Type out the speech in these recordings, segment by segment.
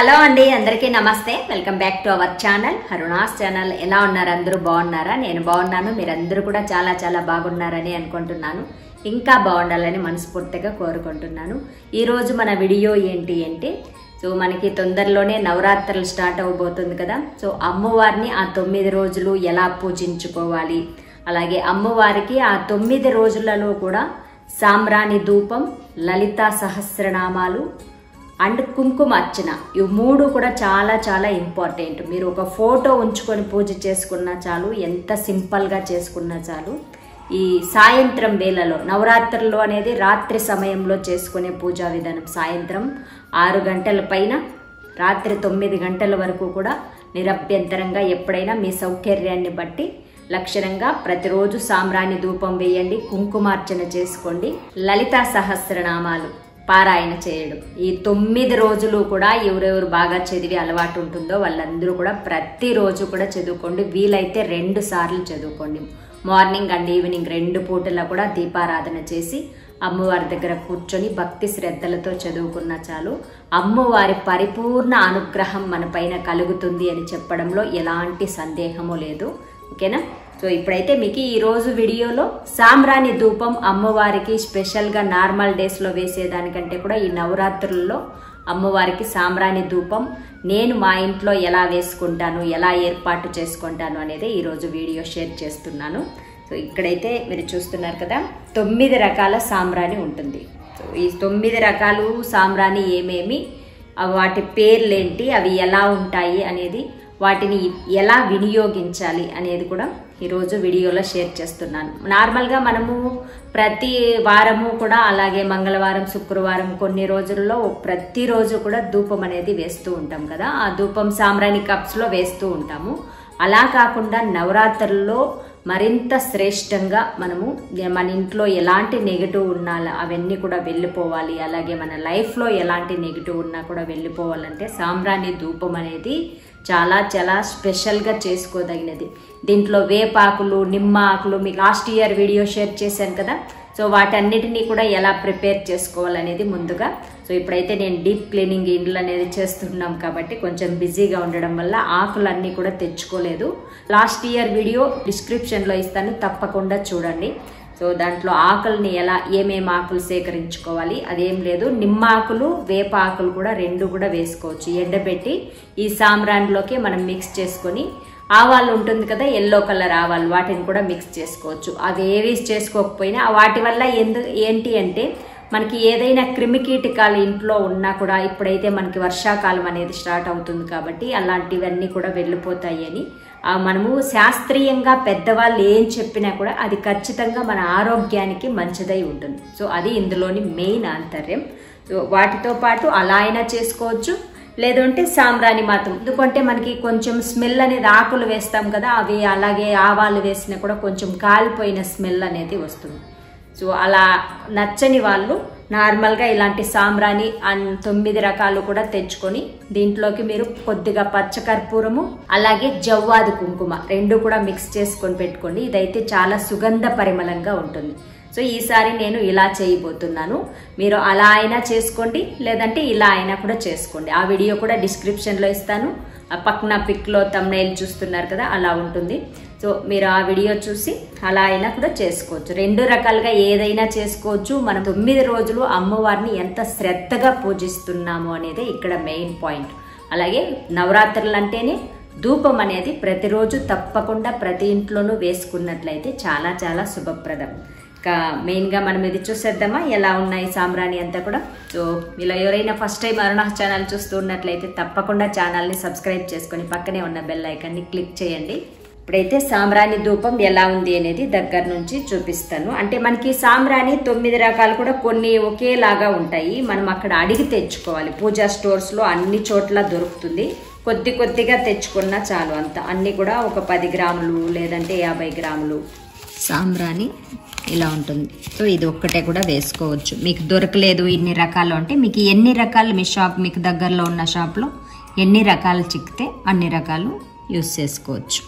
hello అండి అందరికీ నమస్తే welcome back to our channel Haruna's channel ఎలా ఉన్నారు అందరూ బాగున్నారా నేను బాగున్నాను మీరందరూ కూడా చాలా చాలా బాగున్నారని అనుకుంటున్నాను ఇంకా బాగుండాలని మనస్ఫూర్తిగా కోరుకుంటున్నాను ఈరోజు మన వీడియో ఏంటి అంటే సో మనకి తొందరలోనే నవరాత్రులు స్టార్ట్ అవబోతుంది కదా సో అమ్మవారిని ఆ తొమ్మిది రోజులు ఎలా పూజించుకోవాలి అలాగే అమ్మవారికి ఆ తొమ్మిది రోజులలో కూడా సాంబ్రాణి ధూపం లలితా సహస్రనామాలు అండ్ కుంకుమ అర్చన ఇవి మూడు కూడా చాలా చాలా ఇంపార్టెంట్ మీరు ఒక ఫోటో ఉంచుకొని పూజ చేసుకున్నా చాలు ఎంత సింపుల్గా చేసుకున్నా చాలు ఈ సాయంత్రం వేళలో నవరాత్రులు అనేది రాత్రి సమయంలో చేసుకునే పూజా విధానం సాయంత్రం ఆరు గంటల పైన రాత్రి తొమ్మిది గంటల వరకు కూడా నిరభ్యంతరంగా ఎప్పుడైనా మీ సౌకర్యాన్ని బట్టి లక్షణంగా ప్రతిరోజు సాంబ్రాణి ధూపం వేయండి కుంకుమార్చన చేసుకోండి లలితా సహస్రనామాలు పారాయణ చేయడం ఈ తొమ్మిది రోజులు కూడా ఎవరెవరు బాగా చదివి అలవాటు ఉంటుందో వాళ్ళందరూ కూడా ప్రతిరోజు కూడా చదువుకోండి వీలైతే రెండు సార్లు చదువుకోండి మార్నింగ్ అండ్ ఈవినింగ్ రెండు పూటలా కూడా దీపారాధన చేసి అమ్మవారి దగ్గర కూర్చొని భక్తి శ్రద్ధలతో చదువుకున్న చాలు అమ్మవారి పరిపూర్ణ అనుగ్రహం మన పైన కలుగుతుంది అని చెప్పడంలో ఎలాంటి సందేహము లేదు ఓకేనా సో ఇప్పుడైతే మీకు ఈ రోజు వీడియోలో సాంబ్రాణి ధూపం అమ్మవారికి స్పెషల్గా నార్మల్ డేస్లో వేసేదానికంటే కూడా ఈ నవరాత్రుల్లో అమ్మవారికి సాంబ్రాణి ధూపం నేను మా ఇంట్లో ఎలా వేసుకుంటాను ఎలా ఏర్పాటు చేసుకుంటాను అనేది ఈరోజు వీడియో షేర్ చేస్తున్నాను సో ఇక్కడైతే మీరు చూస్తున్నారు కదా తొమ్మిది రకాల సాంబ్రాణి ఉంటుంది సో ఈ తొమ్మిది రకాలు సాంబ్రాణి ఏమేమి అవి వాటి పేర్లేంటి అవి ఎలా ఉంటాయి అనేది వాటిని ఎలా వినియోగించాలి అనేది కూడా ఈరోజు వీడియోలో షేర్ చేస్తున్నాను నార్మల్గా మనము ప్రతి వారము కూడా అలాగే మంగళవారం శుక్రవారం కొన్ని రోజుల్లో ప్రతిరోజు కూడా ధూపం అనేది వేస్తూ ఉంటాం కదా ఆ ధూపం సాంబ్రాణి కప్స్లో వేస్తూ ఉంటాము అలా కాకుండా నవరాత్రుల్లో మరింత శ్రేష్టంగా మనము మన ఇంట్లో ఎలాంటి నెగిటివ్ ఉన్నా అవన్నీ కూడా వెళ్ళిపోవాలి అలాగే మన లైఫ్లో ఎలాంటి నెగిటివ్ ఉన్నా కూడా వెళ్ళిపోవాలంటే సాంబ్రాణి ధూపం అనేది చాలా చాలా స్పెషల్గా చేసుకోదగినది దీంట్లో వేపాకులు నిమ్మ ఆకులు మీకు లాస్ట్ ఇయర్ వీడియో షేర్ చేశాను కదా సో వాటన్నిటినీ కూడా ఎలా ప్రిపేర్ చేసుకోవాలనేది ముందుగా సో ఇప్పుడైతే నేను డీప్ క్లీనింగ్ ఇండ్లు అనేది చేస్తున్నాం కాబట్టి కొంచెం బిజీగా ఉండడం వల్ల ఆకులన్నీ కూడా తెచ్చుకోలేదు లాస్ట్ ఇయర్ వీడియో డిస్క్రిప్షన్లో ఇస్తాను తప్పకుండా చూడండి సో దాంట్లో ఆకుల్ని ఎలా ఏమేమి ఆకులు సేకరించుకోవాలి అదేం లేదు నిమ్మ ఆకులు వేప ఆకులు కూడా రెండు కూడా వేసుకోవచ్చు ఎండబెట్టి ఈ సాంబ్రాన్లోకి మనం మిక్స్ చేసుకొని ఆవాలు ఉంటుంది కదా ఎల్లో కలర్ ఆవాలు వాటిని కూడా మిక్స్ చేసుకోవచ్చు అవి ఏవి చేసుకోకపోయినా వాటి వల్ల ఎందు ఏంటి అంటే మనకి ఏదైనా క్రిమికీటకాలు ఇంట్లో ఉన్నా కూడా ఇప్పుడైతే మనకి వర్షాకాలం అనేది స్టార్ట్ అవుతుంది కాబట్టి అలాంటివన్నీ కూడా వెళ్ళిపోతాయి అని మనము శాస్త్రీయంగా పెద్దవాళ్ళు ఏం చెప్పినా కూడా అది ఖచ్చితంగా మన ఆరోగ్యానికి మంచిదై ఉంటుంది సో అది ఇందులోని మెయిన్ ఆంతర్యం సో వాటితో పాటు అలా అయినా చేసుకోవచ్చు లేదంటే సాంబ్రాణి మాత్రం ఎందుకంటే మనకి కొంచెం స్మెల్ అనేది ఆకులు వేస్తాం కదా అవి అలాగే ఆవాలు వేసినా కూడా కొంచెం కాలిపోయిన స్మెల్ అనేది వస్తుంది సో అలా నచ్చని వాళ్ళు నార్మల్గా ఇలాంటి సాంబ్రాణి అండ్ తొమ్మిది రకాలు కూడా తెచ్చుకొని దీంట్లోకి మీరు కొద్దిగా పచ్చకర్పూరము అలాగే జవ్వాది కుంకుమ రెండు కూడా మిక్స్ చేసుకొని పెట్టుకోండి ఇదైతే చాలా సుగంధ పరిమళంగా ఉంటుంది సో ఈసారి నేను ఇలా చేయబోతున్నాను మీరు అలా అయినా చేసుకోండి లేదంటే ఇలా అయినా కూడా చేసుకోండి ఆ వీడియో కూడా డిస్క్రిప్షన్లో ఇస్తాను ఆ పక్కన పిక్లో తమ్నైల్ చూస్తున్నారు కదా అలా ఉంటుంది సో మీరు ఆ వీడియో చూసి అలా అయినా కూడా చేసుకోవచ్చు రెండు రకాలుగా ఏదైనా చేసుకోవచ్చు మనం తొమ్మిది రోజులు అమ్మవారిని ఎంత శ్రద్ధగా పూజిస్తున్నాము అనేది ఇక్కడ మెయిన్ పాయింట్ అలాగే నవరాత్రులు అంటేనే ధూపం అనేది ప్రతిరోజు తప్పకుండా ప్రతి ఇంట్లోనూ వేసుకున్నట్లయితే చాలా చాలా శుభప్రదం ఇంకా మెయిన్గా మనం ఇది చూసేద్దామా ఎలా ఉన్నాయి సాంబ్రాణి అంతా కూడా సో ఇలా ఎవరైనా ఫస్ట్ టైం అరుణ ఛానల్ చూస్తూ ఉన్నట్లయితే తప్పకుండా ఛానల్ని సబ్స్క్రైబ్ చేసుకొని పక్కనే ఉన్న బెల్ ఐకాన్ని క్లిక్ చేయండి ఇప్పుడైతే సాంబ్రాణి ధూపం ఎలా ఉంది అనేది దగ్గర నుంచి చూపిస్తాను అంటే మనకి సాంబ్రాణి తొమ్మిది రకాలు కూడా కొన్ని ఒకేలాగా ఉంటాయి మనం అక్కడ అడిగి తెచ్చుకోవాలి పూజా స్టోర్స్లో అన్ని చోట్ల దొరుకుతుంది కొద్ది కొద్దిగా తెచ్చుకున్నా చాలు అంత అన్నీ కూడా ఒక పది గ్రాములు లేదంటే యాభై గ్రాములు సాంబ్రాణి ఇలా ఉంటుంది సో ఇది ఒక్కటే కూడా వేసుకోవచ్చు మీకు దొరకలేదు ఇన్ని రకాలు అంటే మీకు ఎన్ని రకాలు మీ షాప్ మీకు దగ్గరలో ఉన్న షాప్లో ఎన్ని రకాలు చిక్కితే అన్ని రకాలు యూస్ చేసుకోవచ్చు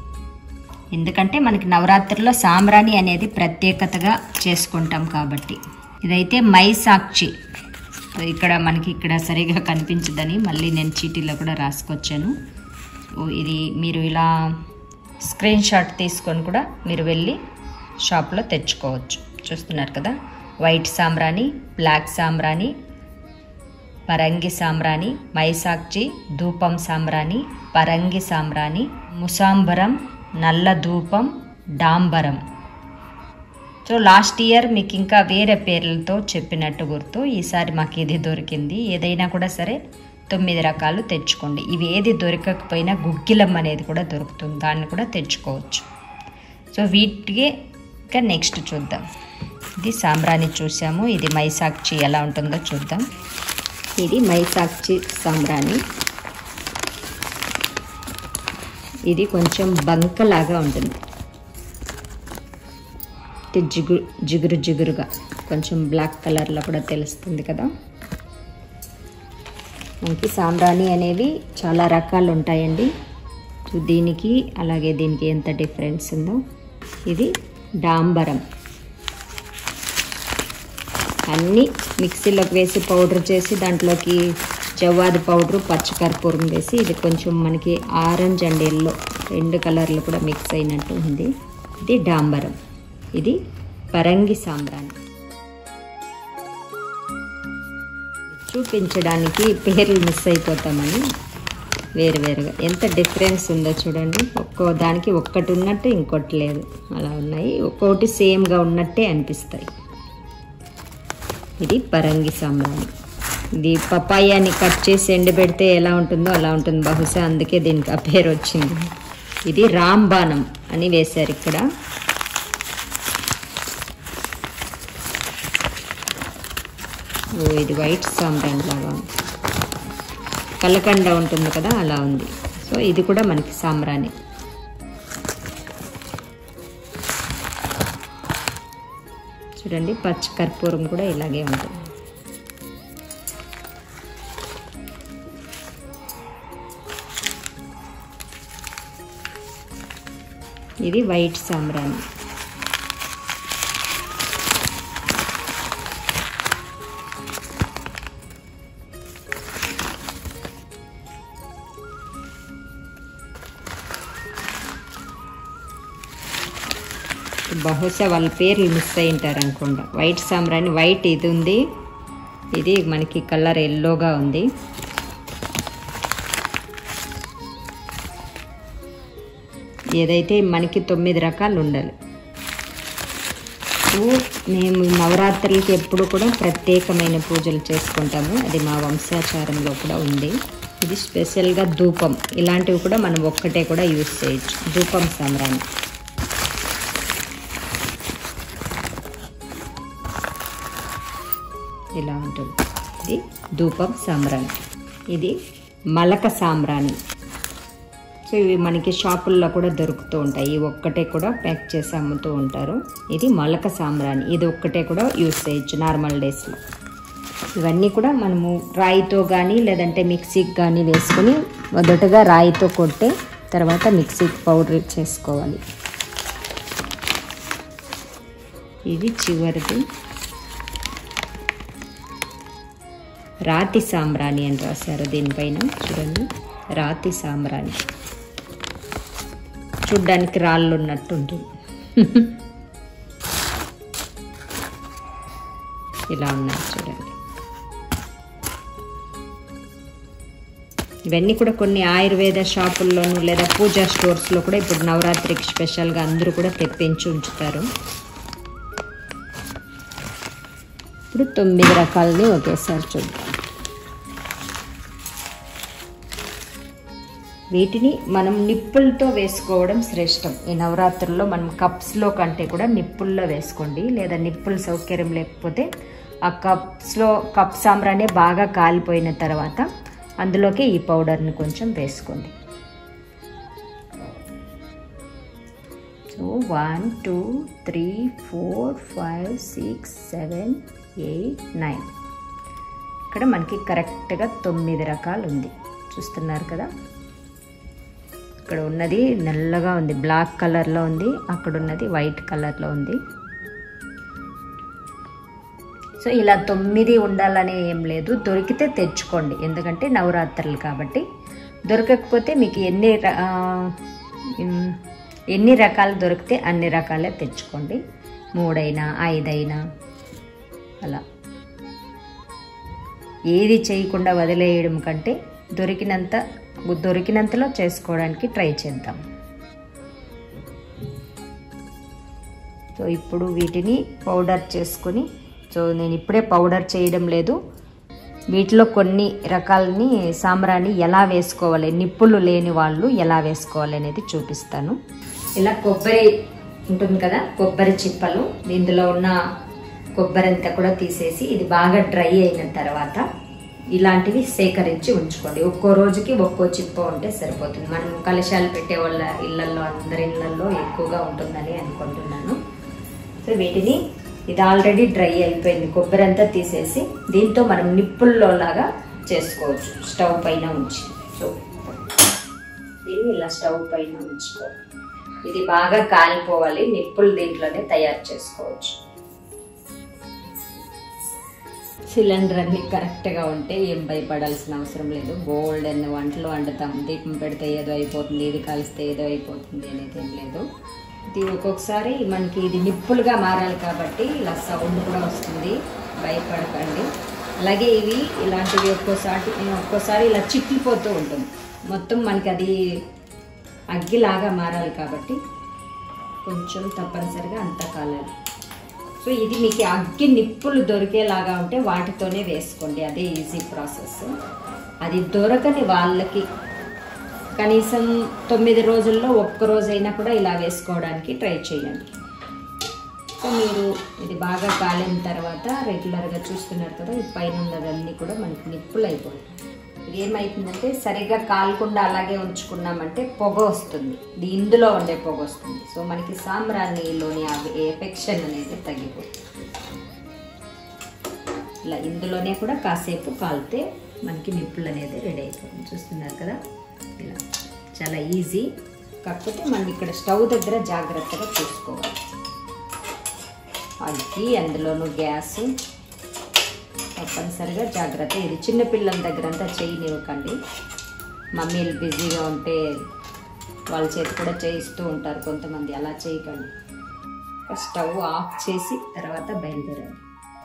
ఎందుకంటే మనకి నవరాత్రిలో సాంబ్రాణి అనేది ప్రత్యేకతగా చేసుకుంటాం కాబట్టి ఇదైతే మైసాక్షి సో ఇక్కడ మనకి ఇక్కడ సరిగా కనిపించదని మళ్ళీ నేను చీటీలో కూడా రాసుకొచ్చాను సో ఇది మీరు ఇలా స్క్రీన్ షాట్ తీసుకొని కూడా మీరు వెళ్ళి షాప్లో తెచ్చుకోవచ్చు చూస్తున్నారు కదా వైట్ సాంబ్రాణి బ్లాక్ సాంబ్రాణి పరంగి సాంబ్రాణి మైసాక్చి ధూపం సాంబ్రాణి పరంగి సాంబ్రాణి ముసాంబరం నల్ల ధూపం డాంబరం సో లాస్ట్ ఇయర్ మీకు ఇంకా వేరే పేర్లతో చెప్పినట్టు గుర్తు ఈసారి మాకు ఇది దొరికింది ఏదైనా కూడా సరే తొమ్మిది రకాలు తెచ్చుకోండి ఇవి ఏది దొరకకపోయినా గుగ్గిలం అనేది కూడా దొరుకుతుంది దాన్ని కూడా తెచ్చుకోవచ్చు సో వీటికి ఇంకా నెక్స్ట్ చూద్దాం ఇది సాంబ్రాణి చూసాము ఇది మైసాక్షి ఎలా ఉంటుందో చూద్దాం ఇది మైసాక్షి సాంబ్రాణి ఇది కొంచెం బంకలాగా ఉంటుంది అంటే జిగురు జిగురు జిగురుగా కొంచెం బ్లాక్ కలర్లో కూడా తెలుస్తుంది కదా మనకి సాంబ్రాణి అనేవి చాలా రకాలు ఉంటాయండి సో దీనికి అలాగే దీనికి ఎంత డిఫరెన్స్ ఉందో ఇది డాంబరం అన్నీ మిక్సీలోకి వేసి పౌడర్ చేసి దాంట్లోకి జవ్వాది పౌడరు పచ్చకర్పూరం వేసి ఇది కొంచెం మనకి ఆరెంజ్ అండ్ ఎల్లో రెండు కలర్లు కూడా మిక్స్ అయినట్టు ఉంది ఇది డాంబరం ఇది పరంగి సాంబ్రాణి చూపించడానికి పేర్లు మిస్ అయిపోతామని వేరు వేరుగా ఎంత డిఫరెన్స్ ఉందో చూడండి ఒక్కో దానికి ఒక్కటి ఉన్నట్టు ఇంకోటి లేదు అలా ఉన్నాయి ఒక్కొక్కటి సేమ్గా ఉన్నట్టే అనిపిస్తాయి ఇది పరంగి సాంబ్రాణి ఇది పపాయాని కట్ చేసి ఎండబెడితే ఎలా ఉంటుందో అలా ఉంటుంది బహుశా అందుకే దీనికి ఆ పేరు వచ్చింది ఇది రాంబాణం అని వేశారు ఇక్కడ ఓ ఇది వైట్ సాంబ్రాన్ లాగా ఉంది కలకండ ఉంటుంది కదా అలా ఉంది సో ఇది కూడా మనకి సాంబ్రాణి చూడండి పచ్చ కర్పూరం కూడా ఇలాగే ఉంటుంది ఇది వైట్ సాంబ్రాణి బహుశా వాళ్ళ పేర్లు మిస్ అయి ఉంటారు అనుకుంటా వైట్ సాంబ్రాణి వైట్ ఇది ఉంది ఇది మనకి కలర్ ఎల్లోగా ఉంది ఏదైతే మనకి తొమ్మిది రకాలు ఉండాలి సో మేము నవరాత్రులకి ఎప్పుడు కూడా ప్రత్యేకమైన పూజలు చేసుకుంటాము అది మా వంశాచారంలో కూడా ఉంది ఇది స్పెషల్గా ధూపం ఇలాంటివి కూడా మనం ఒక్కటే కూడా యూస్ చేయొచ్చు ధూపం సాంబ్రాణి ఇలా ఉంటుంది ఇది ధూపం సాంబ్రాణి ఇది మలక సాంబ్రాణి సో ఇవి మనకి షాపుల్లో కూడా దొరుకుతూ ఉంటాయి ఈ ఒక్కటే కూడా ప్యాక్ చేసి అమ్ముతూ ఉంటారు ఇది మలక సాంబ్రాణి ఇది ఒక్కటే కూడా యూస్ చేయొచ్చు నార్మల్ డేస్లో ఇవన్నీ కూడా మనము రాయితో కానీ లేదంటే మిక్సీకి కానీ వేసుకొని మొదటగా రాయితో కొట్టే తర్వాత మిక్సీకి పౌడర్ చేసుకోవాలి ఇది చివరిది రాతి సాంబ్రాణి అని రాశారు దీనిపైన చూడండి రాతి సాంబ్రాణి చూడ్డానికి రాళ్ళు ఉన్నట్టు ఉంటుంది ఇలా ఉన్నాయి చూడండి ఇవన్నీ కూడా కొన్ని ఆయుర్వేద షాపుల్లోనూ లేదా పూజా స్టోర్స్లో కూడా ఇప్పుడు నవరాత్రికి స్పెషల్గా అందరూ కూడా తెప్పించి ఉంచుతారు ఇప్పుడు తొమ్మిది రకాలని ఒకేసారి చూద్దాం వీటిని మనం నిప్పులతో వేసుకోవడం శ్రేష్టం ఈ నవరాత్రుల్లో మనం కప్స్లో కంటే కూడా నిప్పుల్లో వేసుకోండి లేదా నిప్పుల సౌకర్యం లేకపోతే ఆ కప్స్లో కప్ సాంబ్రానే బాగా కాలిపోయిన తర్వాత అందులోకి ఈ పౌడర్ని కొంచెం వేసుకోండి so one two three four five six seven eight nine ఇక్కడ మనకి కరెక్ట్గా తొమ్మిది రకాలు ఉంది చూస్తున్నారు కదా ఇక్కడ ఉన్నది నల్లగా ఉంది బ్లాక్ కలర్లో ఉంది అక్కడ ఉన్నది వైట్ కలర్లో ఉంది సో ఇలా తొమ్మిది ఉండాలని ఏం లేదు దొరికితే తెచ్చుకోండి ఎందుకంటే నవరాత్రులు కాబట్టి దొరకకపోతే మీకు ఎన్ని ర- ఆ, ఉమ్, ఎన్ని రకాలు దొరికితే అన్ని రకాలే తెచ్చుకోండి మూడైనా ఐదైనా అలా ఏది చేయకుండా వదిలేయడం కంటే దొరికినంత దొరికినంతలో చేసుకోవడానికి ట్రై చేద్దాం సో ఇప్పుడు వీటిని పౌడర్ చేసుకొని సో నేను ఇప్పుడే పౌడర్ చేయడం లేదు వీటిలో కొన్ని రకాలని సాంబ్రాణి ఎలా వేసుకోవాలి నిప్పులు లేని వాళ్ళు ఎలా వేసుకోవాలి అనేది చూపిస్తాను ఇలా కొబ్బరి ఉంటుంది కదా కొబ్బరి చిప్పలు ఇందులో ఉన్న కొబ్బరి అంతా కూడా తీసేసి ఇది బాగా డ్రై అయిన తర్వాత ఇలాంటివి సేకరించి ఉంచుకోండి ఒక్కో రోజుకి ఒక్కో చిప్ప ఉంటే సరిపోతుంది మనం కలశాలు పెట్టే వాళ్ళ ఇళ్లలో అందరి ఇళ్లలో ఎక్కువగా ఉంటుందని అనుకుంటున్నాను సో వీటిని ఇది ఆల్రెడీ డ్రై అయిపోయింది కొబ్బరి అంతా తీసేసి దీంతో మనం నిప్పుల్లో లాగా చేసుకోవచ్చు స్టవ్ పైన ఉంచి సో దీన్ని ఇలా స్టవ్ పైన ఉంచుకోవాలి ఇది బాగా కాలిపోవాలి నిప్పులు దీంట్లోనే తయారు చేసుకోవచ్చు సిలిండర్ అన్ని కరెక్ట్గా ఉంటే ఏం భయపడాల్సిన అవసరం లేదు బోల్డ్ అన్ని వంటలు వండుతాం దీపం పెడితే ఏదో అయిపోతుంది ఇది కలిస్తే ఏదో అయిపోతుంది అనేది ఏం లేదు ఇది ఒక్కొక్కసారి మనకి ఇది నిప్పులుగా మారాలి కాబట్టి ఇలా సౌండ్ కూడా వస్తుంది భయపడకండి అలాగే ఇవి ఇలాంటివి ఒక్కోసారి ఒక్కోసారి ఇలా చిట్లిపోతూ ఉంటుంది మొత్తం మనకి అది అగ్గిలాగా మారాలి కాబట్టి కొంచెం తప్పనిసరిగా అంత కాలాలి సో ఇది మీకు అగ్గి నిప్పులు దొరికేలాగా ఉంటే వాటితోనే వేసుకోండి అదే ఈజీ ప్రాసెస్ అది దొరకని వాళ్ళకి కనీసం తొమ్మిది రోజుల్లో ఒక్క రోజైనా కూడా ఇలా వేసుకోవడానికి ట్రై చేయండి సో మీరు ఇది బాగా కాలిన తర్వాత రెగ్యులర్గా చూస్తున్నారు కదా ఈ పైన ఉన్నదన్నీ కూడా మనకి నిప్పులు అయిపోతాయి ఇది ఏమవుతుందంటే సరిగ్గా కాలకుండా అలాగే ఉంచుకున్నామంటే పొగ వస్తుంది ఇది ఇందులో ఉండే పొగ వస్తుంది సో మనకి సాంబ్రాణిలోని ఆ ఎఫెక్షన్ అనేది తగ్గిపోతుంది ఇలా ఇందులోనే కూడా కాసేపు కాలితే మనకి నిప్పులు అనేది రెడీ అయిపోతుంది చూస్తున్నారు కదా ఇలా చాలా ఈజీ కాకపోతే మనం ఇక్కడ స్టవ్ దగ్గర జాగ్రత్తగా చూసుకోవాలి అగ్గి అందులోనూ గ్యాస్ తప్పనిసరిగా జాగ్రత్త ఇది చిన్నపిల్లల దగ్గర అంతా చేయనివ్వకండి మమ్మీలు బిజీగా ఉంటే వాళ్ళ చేతి కూడా చేయిస్తూ ఉంటారు కొంతమంది అలా చేయకండి స్టవ్ ఆఫ్ చేసి తర్వాత బయలుదేరండి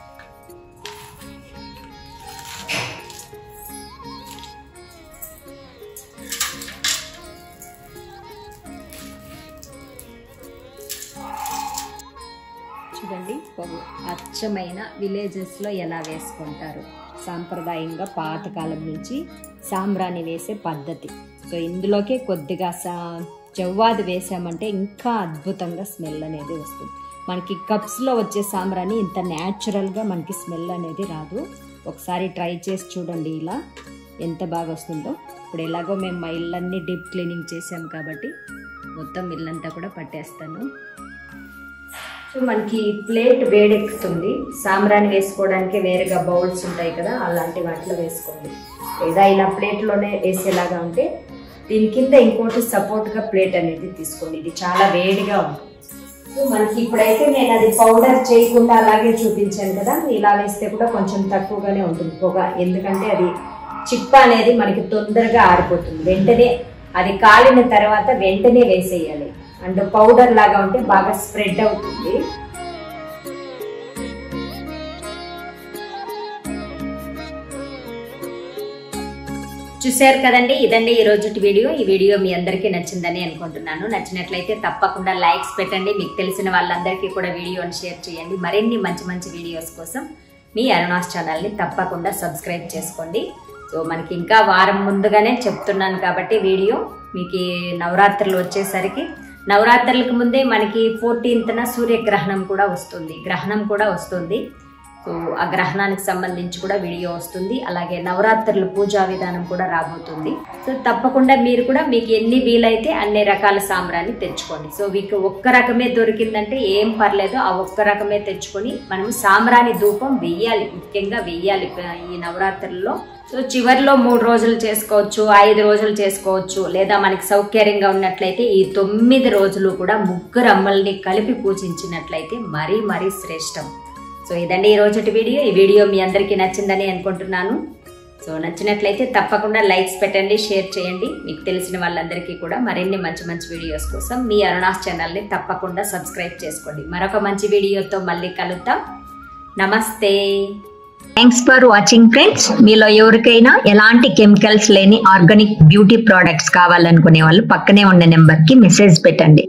చూడండి ఒక అచ్చమైన విలేజెస్లో ఎలా వేసుకుంటారు సాంప్రదాయంగా పాతకాలం నుంచి సాంబ్రాణి వేసే పద్ధతి సో ఇందులోకే కొద్దిగా సా జవ్వాది వేసామంటే ఇంకా అద్భుతంగా స్మెల్ అనేది వస్తుంది మనకి కప్స్లో వచ్చే సాంబ్రాణి ఇంత న్యాచురల్గా మనకి స్మెల్ అనేది రాదు ఒకసారి ట్రై చేసి చూడండి ఇలా ఎంత బాగా వస్తుందో ఇప్పుడు ఎలాగో మేము మా ఇల్లన్నీ డీప్ క్లీనింగ్ చేసాం కాబట్టి మొత్తం ఇల్లంతా కూడా పట్టేస్తాను సో మనకి ప్లేట్ వేడెక్కుతుంది సాంబ్రాణి వేసుకోవడానికి వేరేగా బౌల్స్ ఉంటాయి కదా అలాంటి వాటిలో వేసుకోండి లేదా ఇలా ప్లేట్లోనే వేసేలాగా ఉంటే దీని కింద ఇంకోటి సపోర్ట్గా ప్లేట్ అనేది తీసుకోండి ఇది చాలా వేడిగా ఉంటుంది సో మనకి ఇప్పుడైతే నేను అది పౌడర్ చేయకుండా అలాగే చూపించాను కదా ఇలా వేస్తే కూడా కొంచెం తక్కువగానే ఉంటుంది పొగ ఎందుకంటే అది చిప్ప అనేది మనకి తొందరగా ఆరిపోతుంది వెంటనే అది కాలిన తర్వాత వెంటనే వేసేయాలి అండ్ పౌడర్ లాగా ఉంటే బాగా స్ప్రెడ్ అవుతుంది చూశారు కదండి ఇదండి ఈ రోజు వీడియో ఈ వీడియో మీ అందరికీ నచ్చిందని అనుకుంటున్నాను నచ్చినట్లయితే తప్పకుండా లైక్స్ పెట్టండి మీకు తెలిసిన వాళ్ళందరికీ కూడా వీడియోని షేర్ చేయండి మరిన్ని మంచి మంచి వీడియోస్ కోసం మీ అరుణాస్ ఛానల్ని తప్పకుండా సబ్స్క్రైబ్ చేసుకోండి సో మనకి ఇంకా వారం ముందుగానే చెప్తున్నాను కాబట్టి వీడియో మీకు ఈ నవరాత్రులు వచ్చేసరికి నవరాత్రులకు ముందే మనకి ఫోర్టీన్త్న సూర్యగ్రహణం కూడా వస్తుంది గ్రహణం కూడా వస్తుంది సో ఆ గ్రహణానికి సంబంధించి కూడా వీడియో వస్తుంది అలాగే నవరాత్రుల పూజా విధానం కూడా రాబోతుంది సో తప్పకుండా మీరు కూడా మీకు ఎన్ని వీలైతే అన్ని రకాల సాంబ్రాన్ని తెచ్చుకోండి సో మీకు ఒక్క రకమే దొరికిందంటే ఏం పర్లేదు ఆ ఒక్క రకమే తెచ్చుకొని మనం సాంబ్రాణి ధూపం వెయ్యాలి ముఖ్యంగా వెయ్యాలి ఈ నవరాత్రుల్లో సో చివరిలో మూడు రోజులు చేసుకోవచ్చు ఐదు రోజులు చేసుకోవచ్చు లేదా మనకి సౌకర్యంగా ఉన్నట్లయితే ఈ తొమ్మిది రోజులు కూడా ముగ్గురు అమ్మల్ని కలిపి పూజించినట్లయితే మరీ మరీ శ్రేష్టం సో ఇదండి ఈ రోజుటి వీడియో ఈ వీడియో మీ అందరికీ నచ్చిందని అనుకుంటున్నాను సో నచ్చినట్లయితే తప్పకుండా లైక్స్ పెట్టండి షేర్ చేయండి మీకు తెలిసిన వాళ్ళందరికీ కూడా మరిన్ని మంచి మంచి వీడియోస్ కోసం మీ అరుణాస్ ఛానల్ని తప్పకుండా సబ్స్క్రైబ్ చేసుకోండి మరొక మంచి వీడియోతో మళ్ళీ కలుద్దాం నమస్తే థ్యాంక్స్ ఫర్ వాచింగ్ ఫ్రెండ్స్ మీలో ఎవరికైనా ఎలాంటి కెమికల్స్ లేని ఆర్గానిక్ బ్యూటీ ప్రోడక్ట్స్ కావాలనుకునే వాళ్ళు పక్కనే ఉన్న నెంబర్ కి మెసేజ్ పెట్టండి